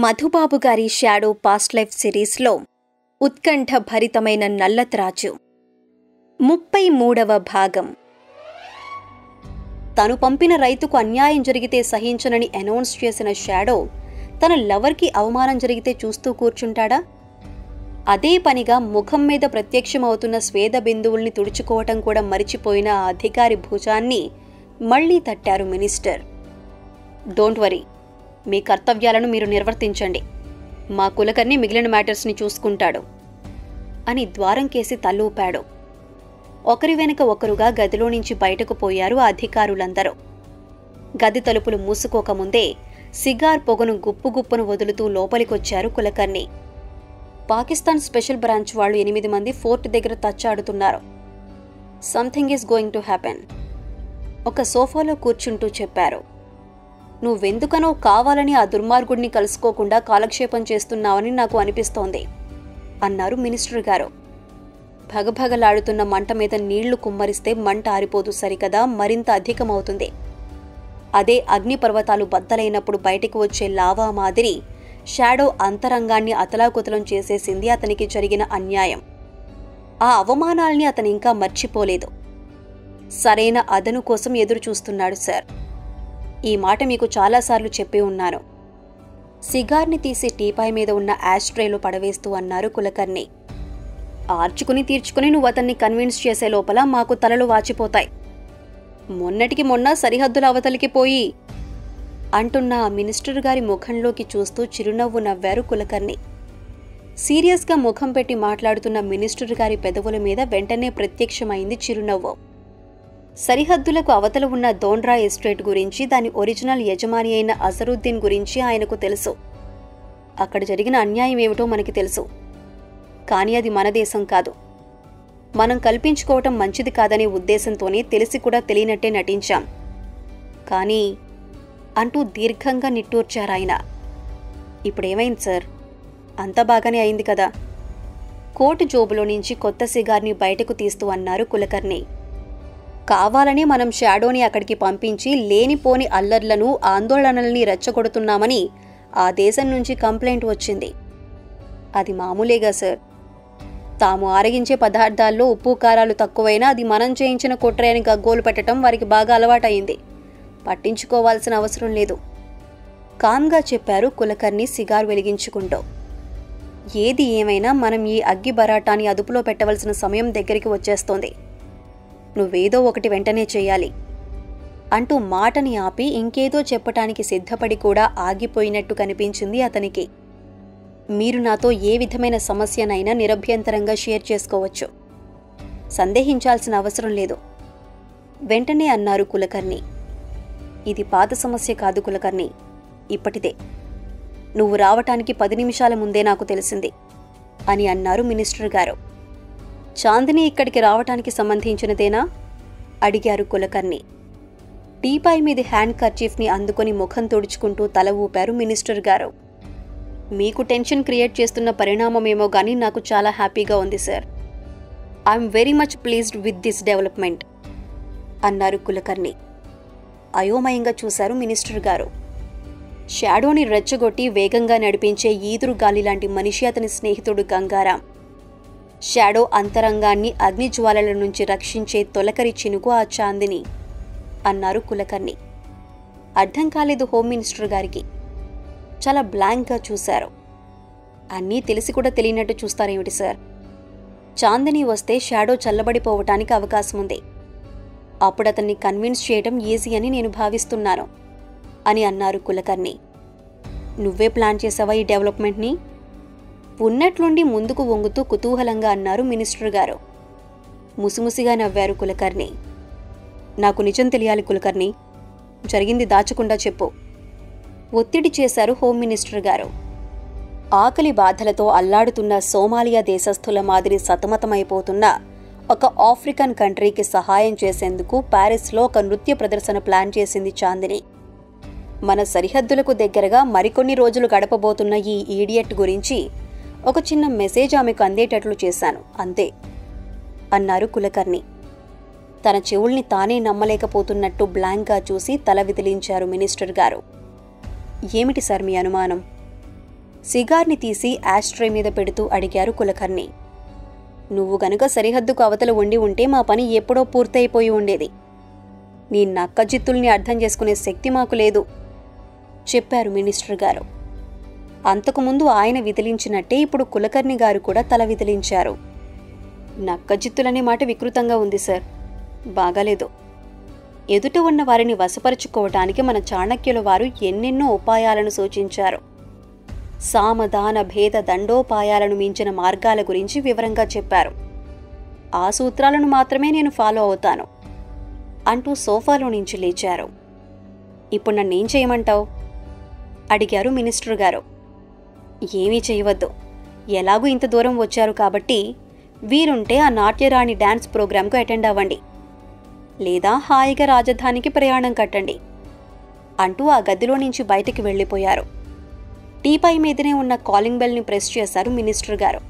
మధుబాబు గారి shadow past life సిరీస్లో ఉత్కంఠ భరితమైన నల్లత్రాజు ముప్పై మూడవ భాగం తను పంపిన రైతుకు అన్యాయం జరిగితే సహించనని అనౌన్స్ చేసిన షాడో తన లవర్కి అవమానం జరిగితే చూస్తూ కూర్చుంటాడా అదే పనిగా ముఖం మీద ప్రత్యక్షమవుతున్న స్వేద బిందువుల్ని తుడుచుకోవటం కూడా మరిచిపోయిన ఆ అధికారి భుజాన్ని మళ్లీ తట్టారు మినిస్టర్ డోంట్ వరీ మీ కర్తవ్యాలను మీరు నిర్వర్తించండి మా కులకర్ణి మిగిలిన మ్యాటర్స్ని చూసుకుంటాడు అని ద్వారం కేసి తల్లూపాడు ఒకరి వెనుక ఒకరుగా గదిలో నుంచి బయటకు పోయారు ఆ అధికారులందరూ గది తలుపులు మూసుకోకముందే సిగార్ పొగను గుప్పు గుప్పును వదులుతూ లోపలికొచ్చారు కులకర్ణి పాకిస్తాన్ స్పెషల్ బ్రాంచ్ వాళ్ళు ఎనిమిది మంది ఫోర్ట్ దగ్గర తచ్చాడుతున్నారు something is going to happen ఒక సోఫాలో కూర్చుంటూ చెప్పారు నువ్వెందుకనో కావాలని ఆ దుర్మార్గుడిని కలుసుకోకుండా కాలక్షేపం చేస్తున్నావని నాకు అనిపిస్తోంది అన్నారు మినిస్టర్ గారు భగభగలాడుతున్న మంట మీద నీళ్లు కుమ్మరిస్తే మంట ఆరిపోదు సరికదా మరింత అధికమవుతుంది అదే అగ్నిపర్వతాలు బద్దలైనప్పుడు బయటికి వచ్చే లావా మాదిరి షాడో అంతరంగాన్ని అతలాకుతలం చేసేసింది అతనికి జరిగిన అన్యాయం ఆ అవమానాల్ని అతను ఇంకా మర్చిపోలేదు సరైన అదను కోసం ఎదురు చూస్తున్నాడు సార్ ఈ మాట మీకు చాలాసార్లు చెప్పి ఉన్నాను సిగార్ని తీసి టీపాయ్ మీద ఉన్న యాస్ట్రేలో పడవేస్తూ అన్నారు కులకర్ణి ఆర్చుకుని తీర్చుకుని నువ్వు అతన్ని కన్విన్స్ చేసే లోపల మాకు తలలు వాచిపోతాయి మొన్నటికి మొన్న సరిహద్దుల అవతలికి పోయి అంటున్న ఆ మినిస్టర్ గారి ముఖంలోకి చూస్తూ చిరునవ్వు నవ్వారు కులకర్ణి సీరియస్గా ముఖం పెట్టి మాట్లాడుతున్న మినిస్టర్ గారి పెదవుల మీద వెంటనే ప్రత్యక్షమైంది చిరునవ్వు సరిహద్దులకు అవతల ఉన్న దోండ్రా ఎస్టేట్ గురించి దాని ఒరిజినల్ యజమాని అయిన అజరుద్దీన్ గురించి ఆయనకు తెలుసు అక్కడ జరిగిన అన్యాయం ఏమిటో మనకి తెలుసు కానీ అది మన దేశం కాదు మనం కల్పించుకోవటం మంచిది కాదనే ఉద్దేశంతోనే తెలిసి కూడా తెలియనట్టే నటించాం కానీ అంటూ దీర్ఘంగా నిట్టూర్చారాయన ఇప్పుడేమైంది సార్ అంత బాగానే అయింది కదా కోటు జోబులో నుంచి కొత్త సిగార్ని బయటకు తీస్తూ అన్నారు కులకర్ణి కావాలని మనం షాడోని అక్కడికి పంపించి లేనిపోని అల్లర్లను ఆందోళనల్ని రెచ్చగొడుతున్నామని ఆ దేశం నుంచి కంప్లైంట్ వచ్చింది అది మామూలేగా సార్ తాము ఆరగించే పదార్థాల్లో ఉప్పు కారాలు తక్కువైనా అది మనం చేయించిన కుట్రే అని గగ్గోలు పెట్టడం వారికి బాగా అలవాటైంది పట్టించుకోవాల్సిన అవసరం లేదు కామ్గా చెప్పారు కులకర్ణి సిగార్ వెలిగించుకుంటూ ఏది ఏమైనా మనం ఈ అగ్గి బరాటాన్ని అదుపులో పెట్టవలసిన సమయం దగ్గరికి వచ్చేస్తోంది నువ్వేదో ఒకటి వెంటనే చేయాలి అంటూ మాటని ఆపి ఇంకేదో చెప్పటానికి సిద్ధపడి కూడా ఆగిపోయినట్టు కనిపించింది అతనికి మీరు నాతో ఏ విధమైన సమస్యనైనా నిరభ్యంతరంగా షేర్ చేసుకోవచ్చు సందేహించాల్సిన అవసరం లేదు వెంటనే అన్నారు కులకర్ణి ఇది పాత సమస్య కాదు కులకర్ణి ఇప్పటిదే నువ్వు రావటానికి పది నిమిషాల ముందే నాకు తెలిసింది అని అన్నారు మినిస్టర్ గారు చాందిని ఇక్కడికి రావటానికి సంబంధించినదేనా అడిగారు కులకర్ణి టీపాయ్ మీది హ్యాండ్ కర్చీఫ్ని అందుకొని ముఖం తుడుచుకుంటూ తల ఊపారు మినిస్టర్ గారు మీకు టెన్షన్ క్రియేట్ చేస్తున్న పరిణామమేమో కానీ నాకు చాలా హ్యాపీగా ఉంది sir I'm very much pleased with this development అన్నారు కులకర్ణి అయోమయంగా చూశారు మినిస్టర్ గారు షాడోని రెచ్చగొట్టి వేగంగా నడిపించే ఈదురు గాలి లాంటి మనిషి అతని స్నేహితుడు గంగారాం షాడో అంతరంగాన్ని అగ్నిజ్వాలల నుంచి రక్షించే తొలకరి చినుకు ఆ చాందిని అన్నారు కులకర్ణి అర్థం కాలేదు హోమ్ మినిస్టర్ గారికి చాలా బ్లాంక్గా చూశారు అన్నీ తెలిసి కూడా తెలియనట్టు చూస్తారేమిటి సార్ చాందిని వస్తే షాడో చల్లబడిపోవటానికి అవకాశం ఉంది అప్పుడు అతన్ని కన్విన్స్ చేయడం ఈజీ అని నేను భావిస్తున్నాను అని అన్నారు కులకర్ణి నువ్వే ప్లాన్ చేసావా ఈ డెవలప్మెంట్ని ఉన్నట్లుండి ముందుకు వంగుతూ కుతూహలంగా అన్నారు మినిస్టర్ గారు ముసిముసిగా నవ్వారు కులకర్ణి నాకు నిజం తెలియాలి కులకర్ణి జరిగింది దాచకుండా చెప్పు ఒత్తిడి చేశారు హోమ్ మినిస్టర్ గారు ఆకలి బాధలతో అల్లాడుతున్న సోమాలియా దేశస్థుల మాదిరి సతమతమైపోతున్న ఒక ఆఫ్రికన్ కంట్రీకి సహాయం చేసేందుకు ప్యారిస్లో ఒక నృత్య ప్రదర్శన ప్లాన్ చేసింది చాందిని మన సరిహద్దులకు దగ్గరగా మరికొన్ని రోజులు గడపబోతున్న ఈ ఈడియట్ గురించి ఒక చిన్న మెసేజ్ ఆమెకు అందేటట్లు చేశాను అంతే అన్నారు కులకర్ణి తన చెవుల్ని తానే నమ్మలేకపోతున్నట్టు బ్లాంక్గా చూసి తల విదిలించారు మినిస్టర్ గారు ఏమిటి సార్ మీ అనుమానం సిగార్ని తీసి యాస్ట్రే మీద పెడుతూ అడిగారు కులకర్ణి నువ్వు గనుక సరిహద్దుకు అవతల ఉండి ఉంటే మా పని ఎప్పుడో పూర్తయిపోయి ఉండేది నీ నక్కజిత్తుల్ని అర్థం చేసుకునే శక్తి మాకు లేదు చెప్పారు మినిస్టర్ గారు అంతకుముందు ఆయన విదిలించినట్టే ఇప్పుడు కులకర్ణి గారు కూడా తల విదిలించారు నక్కజిత్తులనే మాట వికృతంగా ఉంది సార్ బాగాలేదు ఎదుట ఉన్న వారిని వశపరుచుకోవటానికి మన చాణక్యుల వారు ఎన్నెన్నో ఉపాయాలను సూచించారు సామదాన భేద దండోపాయాలను మించిన మార్గాల గురించి వివరంగా చెప్పారు ఆ సూత్రాలను మాత్రమే నేను ఫాలో అవుతాను అంటూ సోఫాలో నుంచి లేచారు ఇప్పుడు నన్నేం చేయమంటావు అడిగారు మినిస్టర్ గారు ఏమీ చేయవద్దు ఎలాగూ ఇంత దూరం వచ్చారు కాబట్టి వీరుంటే ఆ నాట్యరాణి డ్యాన్స్ ప్రోగ్రాంకు అటెండ్ అవ్వండి లేదా హాయిగా రాజధానికి ప్రయాణం కట్టండి అంటూ ఆ గదిలో నుంచి బయటికి వెళ్ళిపోయారు టీపై మీదనే ఉన్న కాలింగ్ బెల్ని ప్రెస్ చేశారు మినిస్టర్ గారు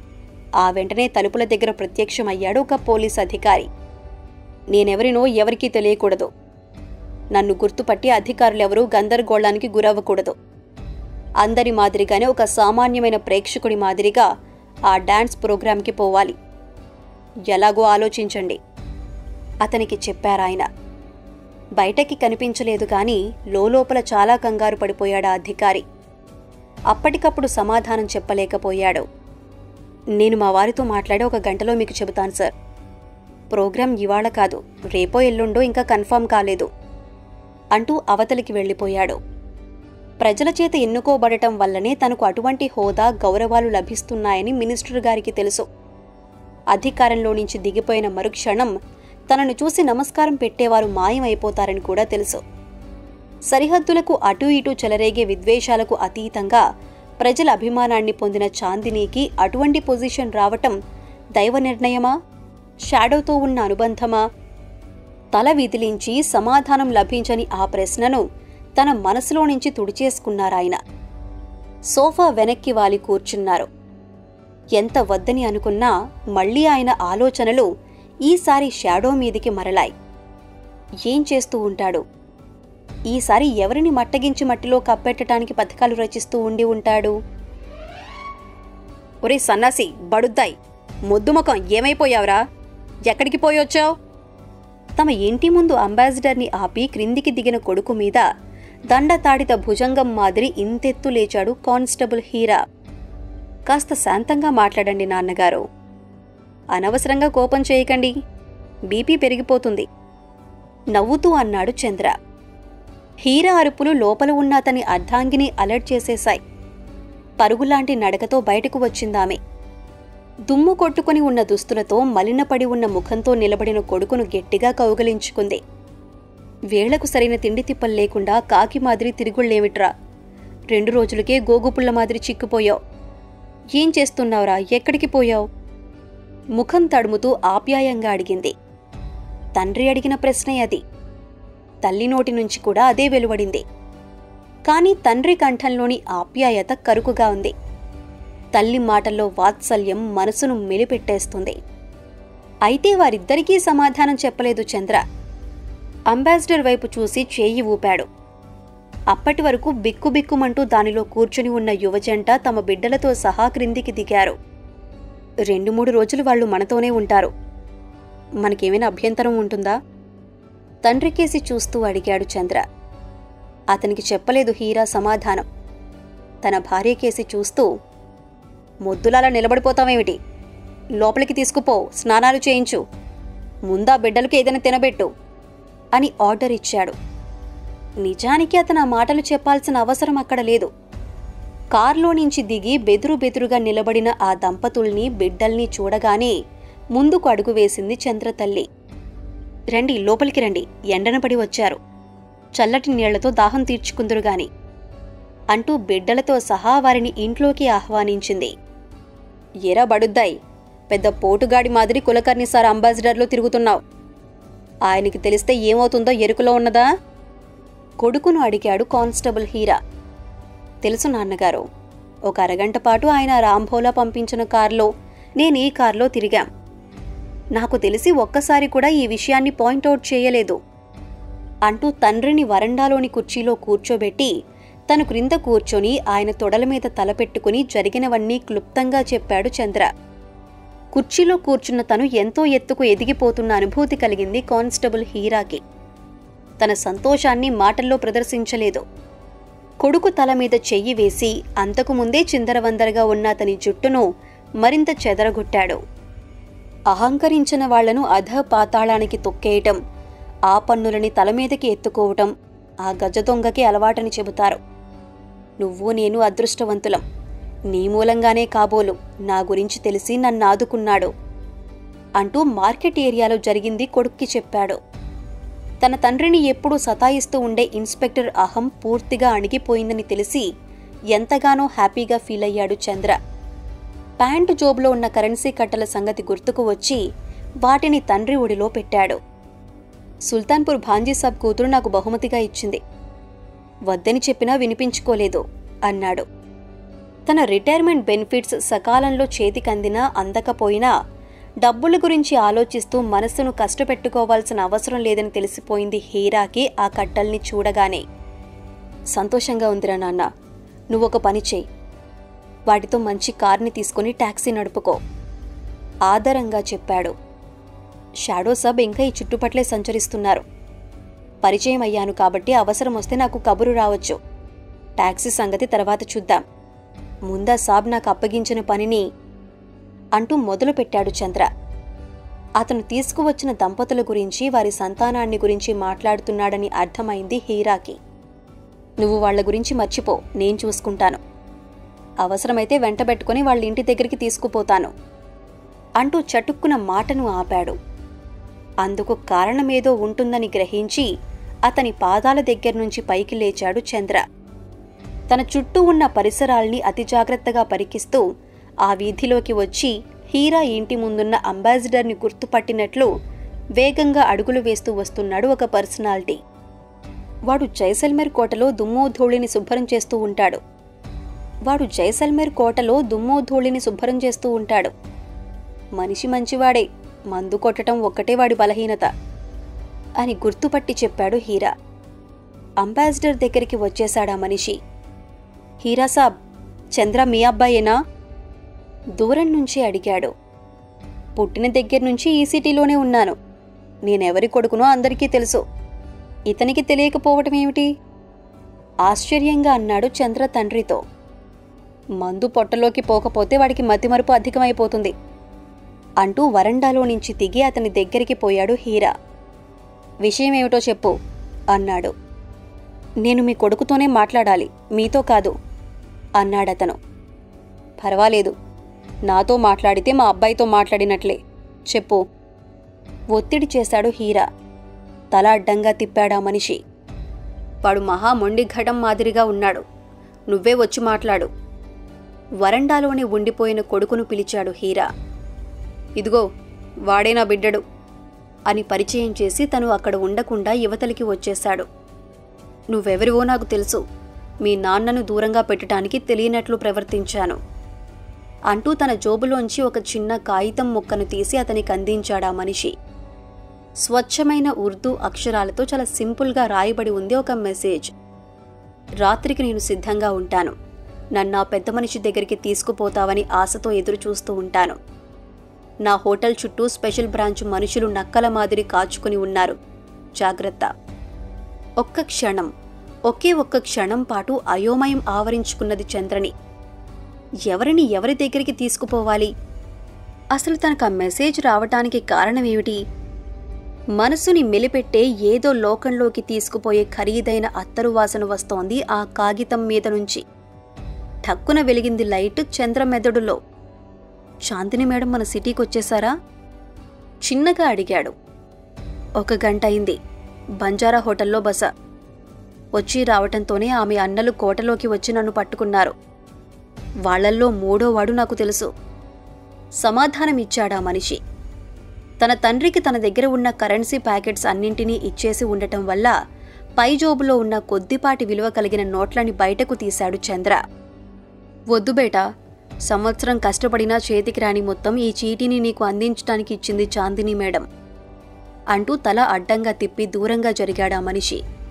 ఆ వెంటనే తలుపుల దగ్గర ప్రత్యక్షమయ్యాడు ఒక పోలీస్ అధికారి నేనెవరినో ఎవరికీ తెలియకూడదు నన్ను గుర్తుపట్టి అధికారులెవరూ గందరగోళానికి గురవ్వకూడదు అందరి మాదిరిగానే ఒక సామాన్యమైన ప్రేక్షకుడి మాదిరిగా ఆ డాన్స్ ప్రోగ్రాంకి పోవాలి ఎలాగో ఆలోచించండి అతనికి చెప్పారాయన బయటకి కనిపించలేదు కానీ లోపల చాలా కంగారు పడిపోయాడు ఆ అధికారి అప్పటికప్పుడు సమాధానం చెప్పలేకపోయాడు నేను మా వారితో మాట్లాడి ఒక గంటలో మీకు చెబుతాను సార్ ప్రోగ్రాం ఇవాళ కాదు రేపో ఎల్లుండో ఇంకా కన్ఫర్మ్ కాలేదు అంటూ అవతలికి వెళ్ళిపోయాడు ప్రజల చేత ఎన్నుకోబడటం వల్లనే తనకు అటువంటి హోదా గౌరవాలు లభిస్తున్నాయని మినిస్టర్ గారికి తెలుసు అధికారంలో నుంచి దిగిపోయిన మరుక్షణం తనను చూసి నమస్కారం పెట్టేవారు మాయమైపోతారని కూడా తెలుసు సరిహద్దులకు అటూ ఇటూ చెలరేగే విద్వేషాలకు అతీతంగా ప్రజల అభిమానాన్ని పొందిన చాందినీకి అటువంటి పొజిషన్ రావటం దైవ నిర్ణయమా షాడోతో ఉన్న అనుబంధమా తల విదిలించి సమాధానం లభించని ఆ ప్రశ్నను తన మనసులో నుంచి తుడిచేసుకున్నారాయన సోఫా వెనక్కి వాలి కూర్చున్నారు ఎంత వద్దని అనుకున్నా మళ్ళీ ఆయన ఆలోచనలు ఈసారి షాడో మీదికి మరలాయి ఏం చేస్తూ ఉంటాడు ఈసారి ఎవరిని మట్టగించి మట్టిలో కప్పెట్టడానికి పథకాలు రచిస్తూ ఉండి ఉంటాడు ఒరే సన్నాసి బడుద్దాయ్ ముద్దుముఖం ఏమైపోయావురా ఎక్కడికి పోయొచ్చావు తమ ఇంటి ముందు అంబాసిడర్ని ఆపి క్రిందికి దిగిన కొడుకు మీద దండతాడిత భుజంగం మాదిరి ఇంతెత్తు లేచాడు కానిస్టేబుల్ హీరా కాస్త శాంతంగా మాట్లాడండి నాన్నగారు అనవసరంగా కోపం చేయకండి బీపీ పెరిగిపోతుంది నవ్వుతూ అన్నాడు చంద్ర హీరా అరుపులు లోపల ఉన్న అతని అర్ధాంగిని అలర్ట్ చేసేశాయి పరుగులాంటి నడకతో బయటకు వచ్చిందామె దుమ్ము కొట్టుకుని ఉన్న దుస్తులతో మలినపడి ఉన్న ముఖంతో నిలబడిన కొడుకును గట్టిగా కౌగలించుకుంది వేళకు సరైన తిండి తిప్పలు లేకుండా కాకి మాదిరి తిరుగుళ్ళేమిట్రా రెండు రోజులకే గోగుపుల్ల మాదిరి చిక్కుపోయావు ఏం చేస్తున్నావురా ఎక్కడికి పోయావు ముఖం తడుముతూ ఆప్యాయంగా అడిగింది తండ్రి అడిగిన ప్రశ్నే అది తల్లి నోటి నుంచి కూడా అదే వెలువడింది కాని తండ్రి కంఠంలోని ఆప్యాయత కరుకుగా ఉంది తల్లి మాటల్లో వాత్సల్యం మనసును మెలిపెట్టేస్తుంది అయితే వారిద్దరికీ సమాధానం చెప్పలేదు చంద్ర అంబాసిడర్ వైపు చూసి చేయి ఊపాడు అప్పటి వరకు బిక్కుబిక్కుమంటూ దానిలో కూర్చుని ఉన్న యువజంట తమ బిడ్డలతో సహా క్రిందికి దిగారు రెండు మూడు రోజులు వాళ్ళు మనతోనే ఉంటారు మనకేమైనా అభ్యంతరం ఉంటుందా తండ్రికేసి చూస్తూ అడిగాడు చంద్ర అతనికి చెప్పలేదు హీరా సమాధానం తన భార్యకేసి చూస్తూ మొద్దులాలా నిలబడిపోతావేమిటి లోపలికి తీసుకుపో స్నానాలు చేయించు ముందా బిడ్డలకు ఏదైనా తినబెట్టు అని ఆర్డర్ ఇచ్చాడు నిజానికి అతను ఆ మాటలు చెప్పాల్సిన అవసరం అక్కడ లేదు కార్లో నుంచి దిగి బెదురు బెదురుగా నిలబడిన ఆ దంపతుల్ని బిడ్డల్ని చూడగానే ముందుకు అడుగు వేసింది చంద్రతల్లి రండి లోపలికి రండి ఎండన పడి వచ్చారు చల్లటి నీళ్లతో దాహం తీర్చుకుందురుగాని అంటూ బిడ్డలతో సహా వారిని ఇంట్లోకి ఆహ్వానించింది ఎరా బడుద్దాయి పెద్ద పోటుగాడి మాదిరి కులకర్ణి సార్ అంబాసిడర్లో తిరుగుతున్నావు ఆయనకి తెలిస్తే ఏమవుతుందో ఎరుకులో ఉన్నదా కొడుకును అడిగాడు కానిస్టేబుల్ హీరా తెలుసు నాన్నగారు ఒక అరగంట పాటు ఆయన రాంభోలా పంపించిన కారులో నేను ఈ కారులో తిరిగాం నాకు తెలిసి ఒక్కసారి కూడా ఈ విషయాన్ని పాయింట్అవుట్ చేయలేదు అంటూ తండ్రిని వరండాలోని కుర్చీలో కూర్చోబెట్టి తను క్రింద కూర్చొని ఆయన తొడల మీద తలపెట్టుకుని జరిగినవన్నీ క్లుప్తంగా చెప్పాడు చంద్ర కుర్చీలో కూర్చున్న తను ఎంతో ఎత్తుకు ఎదిగిపోతున్న అనుభూతి కలిగింది కానిస్టేబుల్ హీరాకి తన సంతోషాన్ని మాటల్లో ప్రదర్శించలేదు కొడుకు తల మీద చెయ్యి వేసి అంతకుముందే చిందరవందరగా ఉన్న అతని జుట్టును మరింత చెదరగొట్టాడు అహంకరించిన వాళ్లను అధ పాతాళానికి తొక్కేయటం ఆ పన్నులని తల మీదకి ఎత్తుకోవటం ఆ గజ దొంగకి అలవాటని చెబుతారు నువ్వు నేను అదృష్టవంతులం నీ మూలంగానే కాబోలు నా గురించి తెలిసి నన్ను ఆదుకున్నాడు అంటూ మార్కెట్ ఏరియాలో జరిగింది కొడుక్కి చెప్పాడు తన తండ్రిని ఎప్పుడూ సతాయిస్తూ ఉండే ఇన్స్పెక్టర్ అహం పూర్తిగా అణిగిపోయిందని తెలిసి ఎంతగానో హ్యాపీగా ఫీల్ అయ్యాడు చంద్ర ప్యాంటు జోబులో ఉన్న కరెన్సీ కట్టల సంగతి గుర్తుకు వచ్చి వాటిని తండ్రి ఒడిలో పెట్టాడు సుల్తాన్పూర్ భాంజీ సాబ్ కూతురు నాకు బహుమతిగా ఇచ్చింది వద్దని చెప్పినా వినిపించుకోలేదు అన్నాడు తన రిటైర్మెంట్ బెనిఫిట్స్ సకాలంలో చేతికందినా అందకపోయినా డబ్బుల గురించి ఆలోచిస్తూ మనస్సును కష్టపెట్టుకోవాల్సిన అవసరం లేదని తెలిసిపోయింది హీరాకి ఆ కట్టల్ని చూడగానే సంతోషంగా ఉందిరా నాన్న నువ్వొక పని చేయి వాటితో మంచి కార్ని తీసుకుని టాక్సీ నడుపుకో ఆదరంగా చెప్పాడు షాడో సబ్ ఇంకా ఈ చుట్టుపట్లే సంచరిస్తున్నారు పరిచయం అయ్యాను కాబట్టి అవసరం వస్తే నాకు కబురు రావచ్చు టాక్సీ సంగతి తర్వాత చూద్దాం ముందా సాబ్ నాకు అప్పగించిన పనిని అంటూ మొదలుపెట్టాడు చంద్ర అతను తీసుకువచ్చిన దంపతుల గురించి వారి సంతానాన్ని గురించి మాట్లాడుతున్నాడని అర్థమైంది హీరాకి నువ్వు వాళ్ళ గురించి మర్చిపో నేను చూసుకుంటాను అవసరమైతే వెంటబెట్టుకుని వాళ్ళ ఇంటి దగ్గరికి తీసుకుపోతాను అంటూ చటుక్కున మాటను ఆపాడు అందుకు కారణమేదో ఉంటుందని గ్రహించి అతని పాదాల దగ్గర నుంచి పైకి లేచాడు చంద్ర తన చుట్టూ ఉన్న పరిసరాల్ని అతి జాగ్రత్తగా పరికిస్తూ ఆ వీధిలోకి వచ్చి హీరా ఇంటి ముందున్న అంబాసిడర్ని గుర్తుపట్టినట్లు వేగంగా అడుగులు వేస్తూ వస్తున్నాడు ఒక పర్సనాలిటీ వాడు జైసల్మేర్ కోటలో దుమ్ము ధూళిని శుభ్రం చేస్తూ ఉంటాడు వాడు జైసల్మేర్ కోటలో దుమ్ము ధూళిని శుభ్రం చేస్తూ ఉంటాడు మనిషి మంచివాడే మందు కొట్టడం ఒక్కటే వాడి బలహీనత అని గుర్తుపట్టి చెప్పాడు హీరా అంబాసిడర్ దగ్గరికి వచ్చేశాడా మనిషి హీరా సాబ్ చంద్ర మీ అబ్బాయేనా దూరం నుంచి అడిగాడు పుట్టిన దగ్గర నుంచి ఈ సిటీలోనే ఉన్నాను నేనెవరి కొడుకునో అందరికీ తెలుసు ఇతనికి తెలియకపోవటం ఏమిటి ఆశ్చర్యంగా అన్నాడు చంద్ర తండ్రితో మందు పొట్టలోకి పోకపోతే వాడికి మతిమరుపు అధికమైపోతుంది అంటూ వరండాలో నుంచి దిగి అతని దగ్గరికి పోయాడు హీరా విషయమేమిటో చెప్పు అన్నాడు నేను మీ కొడుకుతోనే మాట్లాడాలి మీతో కాదు అన్నాడతను పర్వాలేదు నాతో మాట్లాడితే మా అబ్బాయితో మాట్లాడినట్లే చెప్పు ఒత్తిడి చేశాడు హీరా తల అడ్డంగా తిప్పాడా మనిషి వాడు మహా మొండి ఘటం మాదిరిగా ఉన్నాడు నువ్వే వచ్చి మాట్లాడు వరండాలోనే ఉండిపోయిన కొడుకును పిలిచాడు హీరా ఇదిగో వాడే నా బిడ్డడు అని పరిచయం చేసి తను అక్కడ ఉండకుండా యువతలికి వచ్చేశాడు నువ్వెవరివో నాకు తెలుసు మీ నాన్నను దూరంగా పెట్టడానికి తెలియనట్లు ప్రవర్తించాను అంటూ తన జోబులోంచి ఒక చిన్న కాగితం ముక్కను తీసి అతనికి అందించాడా మనిషి స్వచ్ఛమైన ఉర్దూ అక్షరాలతో చాలా సింపుల్గా రాయబడి ఉంది ఒక మెసేజ్ రాత్రికి నేను సిద్ధంగా ఉంటాను నన్ను ఆ పెద్ద మనిషి దగ్గరికి తీసుకుపోతావని ఆశతో ఎదురు చూస్తూ ఉంటాను నా హోటల్ చుట్టూ స్పెషల్ బ్రాంచ్ మనుషులు నక్కల మాదిరి కాచుకుని ఉన్నారు జాగ్రత్త ఒక్క క్షణం ఒకే ఒక్క క్షణం పాటు అయోమయం ఆవరించుకున్నది చంద్రని ఎవరిని ఎవరి దగ్గరికి తీసుకుపోవాలి అసలు తనకు ఆ మెసేజ్ రావటానికి కారణమేమిటి మనసుని మెలిపెట్టే ఏదో లోకంలోకి తీసుకుపోయే ఖరీదైన అత్తరు వాసన వస్తోంది ఆ కాగితం మీద నుంచి ఠక్కున వెలిగింది లైట్ చంద్ర మెదడులో చాందిని మేడం మన సిటీకి వచ్చేసారా చిన్నగా అడిగాడు ఒక గంట అయింది బంజారా హోటల్లో బస వచ్చి రావటంతోనే ఆమె అన్నలు కోటలోకి వచ్చి నన్ను పట్టుకున్నారు వాళ్ళల్లో మూడోవాడు నాకు తెలుసు సమాధానమిచ్చాడా మనిషి తన తండ్రికి తన దగ్గర ఉన్న కరెన్సీ ప్యాకెట్స్ అన్నింటినీ ఇచ్చేసి ఉండటం వల్ల పై జోబులో ఉన్న కొద్దిపాటి విలువ కలిగిన నోట్లని బయటకు తీశాడు చంద్ర వద్దు బేటా సంవత్సరం కష్టపడినా చేతికి రాని మొత్తం ఈ చీటీని నీకు అందించడానికి ఇచ్చింది చాందిని మేడం అంటూ తల అడ్డంగా తిప్పి దూరంగా జరిగాడా మనిషి